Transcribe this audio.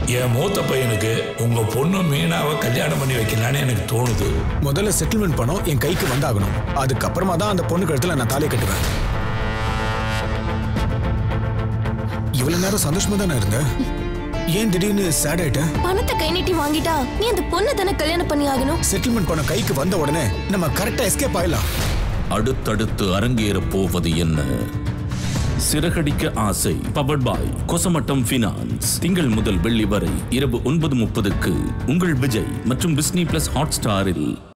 என் மூத்த பையனுக்கு உங்க பொண்ணு மீனாவை கல்யாணம் பண்ணி வைக்கலான்னு எனக்கு தோணுது முதல்ல செட்டில்மெண்ட் பணம் என் கைக்கு வந்தாகணும் அதுக்கப்புறமா தான் அந்த பொண்ணு கழுத்துல நான் தாலியை கட்டுவேன் இவ்வளவு நேரம் சந்தோஷமா தானே இருந்த ஏன் திடீர்னு சேட் ஆயிட்ட பணத்தை கை நீட்டி வாங்கிட்டா நீ அந்த பொண்ணை தானே கல்யாணம் பண்ணி ஆகணும் செட்டில்மெண்ட் பணம் கைக்கு வந்த உடனே நம்ம கரெக்டா எஸ்கேப் ஆயிடலாம் அடுத்தடுத்து அரங்கேறப் போவது என்ன சிறகடிக்க ஆசை பவர்ட் பாய் கொசமட்டம் ஃபினான்ஸ் திங்கள் முதல் வெள்ளி வரை இரவு ஒன்பது முப்பதுக்கு உங்கள் விஜய் மற்றும் டிஸ்னி பிளஸ் ஹாட் ஸ்டாரில்